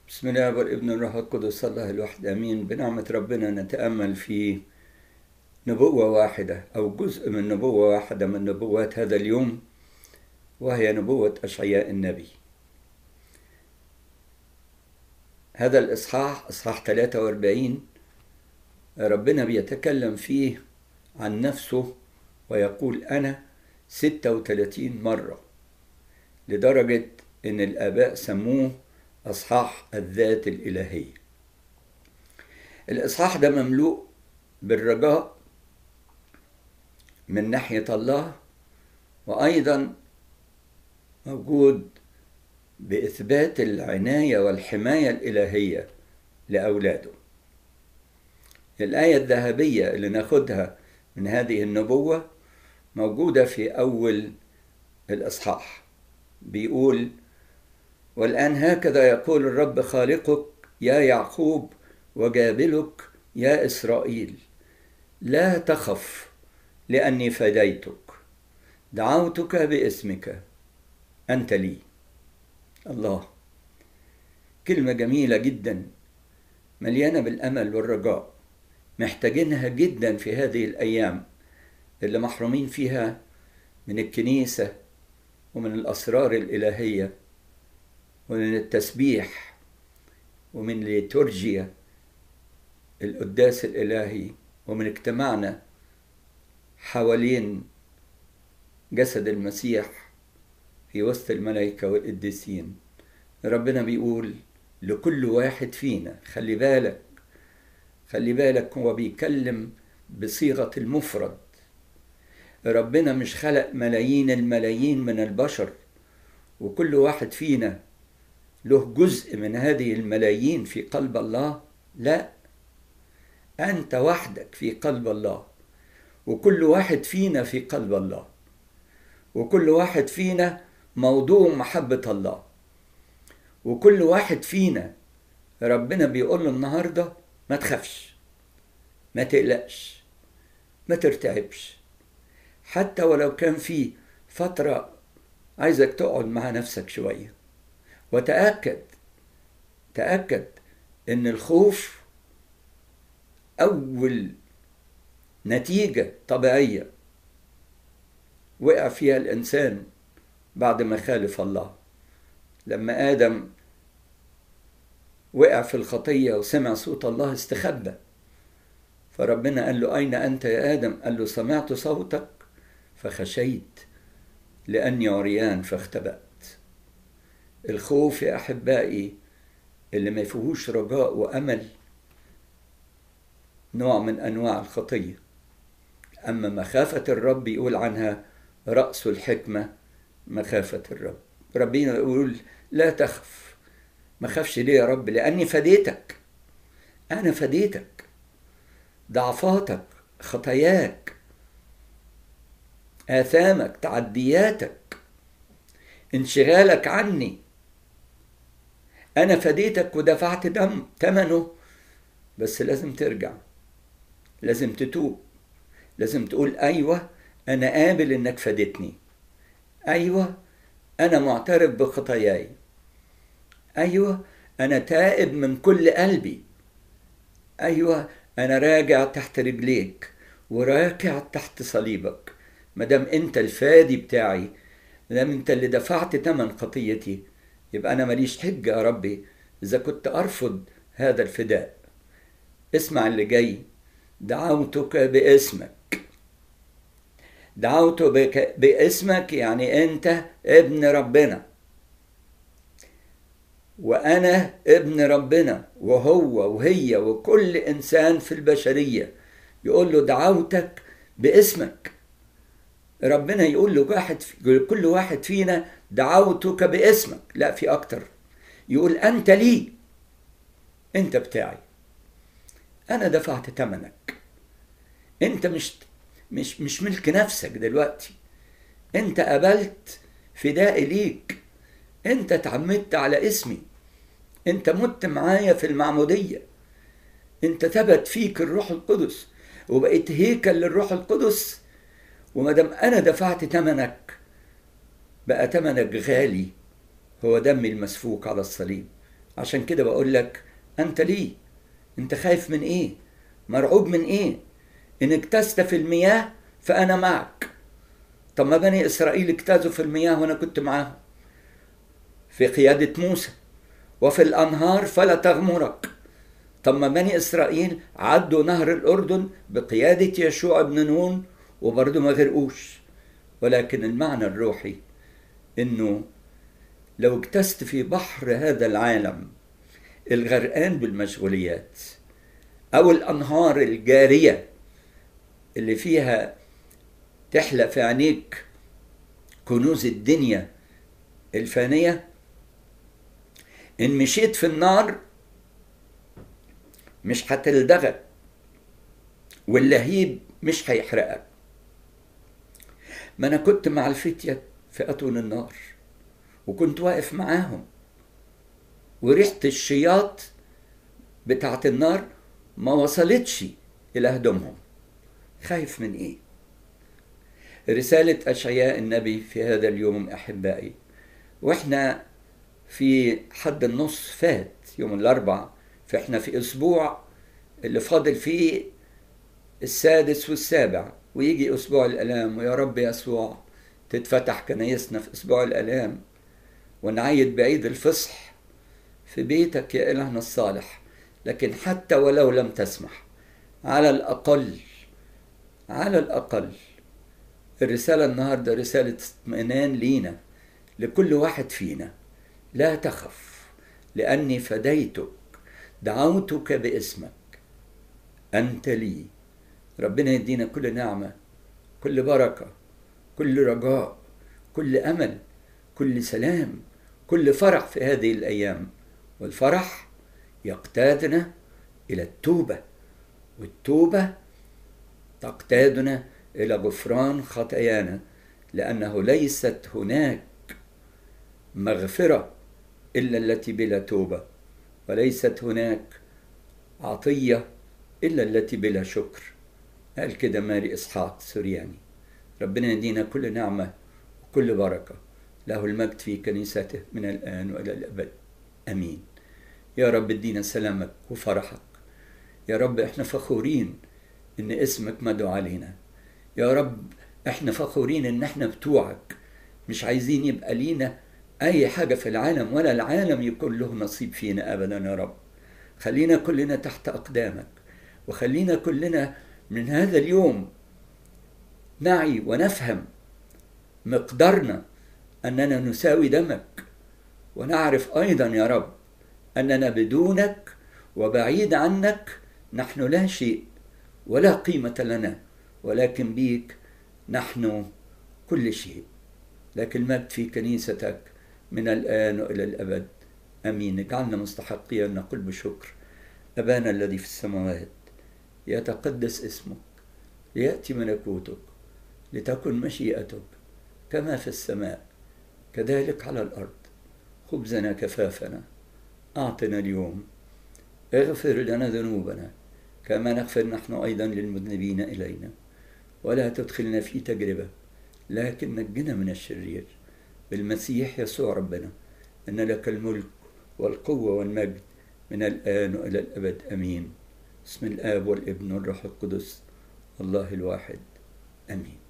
بسم الله والابن الروح القدس الله الواحد امين بنعمة ربنا نتأمل في نبوة واحدة او جزء من نبوة واحدة من نبوات هذا اليوم وهي نبوة اشعياء النبي هذا الاصحاح اصحاح 43 ربنا بيتكلم فيه عن نفسه ويقول انا 36 مرة لدرجة ان الاباء سموه اصحاح الذات الالهيه الاصحاح ده مملوء بالرجاء من ناحيه الله وايضا موجود باثبات العنايه والحمايه الالهيه لاولاده الايه الذهبيه اللي ناخدها من هذه النبوه موجوده في اول الاصحاح بيقول والآن هكذا يقول الرب خالقك يا يعقوب وجابلك يا إسرائيل لا تخف لأني فديتك دعوتك باسمك أنت لي الله كلمة جميلة جدا مليانة بالأمل والرجاء محتاجينها جدا في هذه الأيام اللي محرومين فيها من الكنيسة ومن الأسرار الإلهية ومن التسبيح ومن ليتورجيا القداس الإلهي ومن اجتماعنا حوالين جسد المسيح في وسط الملائكة والقديسين ربنا بيقول لكل واحد فينا خلي بالك خلي بالك هو بيكلم بصيغة المفرد ربنا مش خلق ملايين الملايين من البشر وكل واحد فينا له جزء من هذه الملايين في قلب الله لا انت وحدك في قلب الله وكل واحد فينا في قلب الله وكل واحد فينا موضوع محبه الله وكل واحد فينا ربنا بيقول له النهارده ما تخافش ما تقلقش ما ترتعبش حتى ولو كان في فتره عايزك تقعد مع نفسك شويه وتأكد تأكد إن الخوف أول نتيجة طبيعية وقع فيها الإنسان بعد ما خالف الله لما آدم وقع في الخطية وسمع صوت الله استخبى فربنا قال له أين أنت يا آدم؟ قال له سمعت صوتك فخشيت لأني عريان فاختبأت الخوف يا احبائي اللي ما فيهوش رجاء وامل نوع من انواع الخطيه اما مخافه الرب يقول عنها راس الحكمه مخافه الرب ربنا يقول لا تخف ما خافش ليه يا رب لاني فديتك انا فديتك ضعفاتك خطاياك اثامك تعدياتك انشغالك عني أنا فديتك ودفعت دم تمنه بس لازم ترجع لازم تتوب لازم تقول أيوة أنا قابل إنك فديتني أيوة أنا معترف بخطاياي أيوة أنا تائب من كل قلبي أيوة أنا راجع تحت رجليك وراكع تحت صليبك مدام أنت الفادي بتاعي مدام أنت اللي دفعت تمن خطيتي يبقى أنا ماليش حجة يا ربي إذا كنت أرفض هذا الفداء اسمع اللي جاي دعوتك باسمك دعوت بك باسمك يعني أنت ابن ربنا وأنا ابن ربنا وهو وهي وكل إنسان في البشرية يقول له دعوتك باسمك ربنا يقول له واحد كل واحد فينا دعوتك باسمك لا في اكتر يقول انت لي انت بتاعي انا دفعت ثمنك انت مش مش مش ملك نفسك دلوقتي انت قبلت فدائي ليك انت اتعمدت على اسمي انت مت معايا في المعمودية انت ثبت فيك الروح القدس وبقيت هيكل للروح القدس وما دام انا دفعت ثمنك بقى ثمنك غالي هو دمي المسفوك على الصليب عشان كده بقول لك أنت ليه أنت خايف من إيه مرعوب من إيه إن اجتزت في المياه فأنا معك طب ما بني إسرائيل اجتازوا في المياه وأنا كنت معاهم في قيادة موسى وفي الأنهار فلا تغمرك طب ما بني إسرائيل عدوا نهر الأردن بقيادة يشوع بن نون وبرضه ما غرقوش ولكن المعنى الروحي إنه لو اجتزت في بحر هذا العالم الغرقان بالمشغوليات أو الأنهار الجارية اللي فيها تحلق في عينيك كنوز الدنيا الفانية إن مشيت في النار مش هتلدغك واللهيب مش هيحرقك ما أنا كنت مع الفتية في أتون النار وكنت واقف معاهم وريحة الشياط بتاعت النار ما وصلتش إلى هدومهم خايف من إيه؟ رسالة أشعياء النبي في هذا اليوم أحبائي وإحنا في حد النص فات يوم الأربع فإحنا في أسبوع اللي فاضل فيه السادس والسابع ويجي أسبوع الآلام ويا رب يسوع تتفتح كنايسنا في أسبوع الآلام ونعيد بعيد الفصح في بيتك يا إلهنا الصالح لكن حتى ولو لم تسمح على الأقل على الأقل الرسالة النهاردة رسالة اطمئنان لينا لكل واحد فينا لا تخف لأني فديتك دعوتك باسمك أنت لي ربنا يدينا كل نعمة كل بركة كل رجاء كل أمل كل سلام كل فرح في هذه الأيام والفرح يقتادنا إلى التوبة والتوبة تقتادنا إلى غفران خطايانا لأنه ليست هناك مغفرة إلا التي بلا توبة وليست هناك عطية إلا التي بلا شكر قال كده ماري إسحاق سورياني ربنا يدينا كل نعمة وكل بركة له المجد في كنيسته من الآن وإلى الأبد أمين يا رب ادينا سلامك وفرحك يا رب احنا فخورين ان اسمك مدعو علينا يا رب احنا فخورين ان احنا بتوعك مش عايزين يبقى لينا اي حاجة في العالم ولا العالم يكون له نصيب فينا ابدا يا رب خلينا كلنا تحت اقدامك وخلينا كلنا من هذا اليوم نعي ونفهم مقدارنا اننا نساوي دمك ونعرف ايضا يا رب اننا بدونك وبعيد عنك نحن لا شيء ولا قيمه لنا ولكن بيك نحن كل شيء لكن المجد في كنيستك من الان والى الابد امين اجعلنا مستحقين نقول بشكر ابانا الذي في السماوات يتقدس اسمك لياتي ملكوتك لتكن مشيئتك كما في السماء كذلك على الارض خبزنا كفافنا اعطنا اليوم اغفر لنا ذنوبنا كما نغفر نحن ايضا للمذنبين الينا ولا تدخلنا في تجربه لكن نجنا من الشرير بالمسيح يسوع ربنا ان لك الملك والقوه والمجد من الان والى الابد امين بسم الاب والابن والروح القدس الله الواحد امين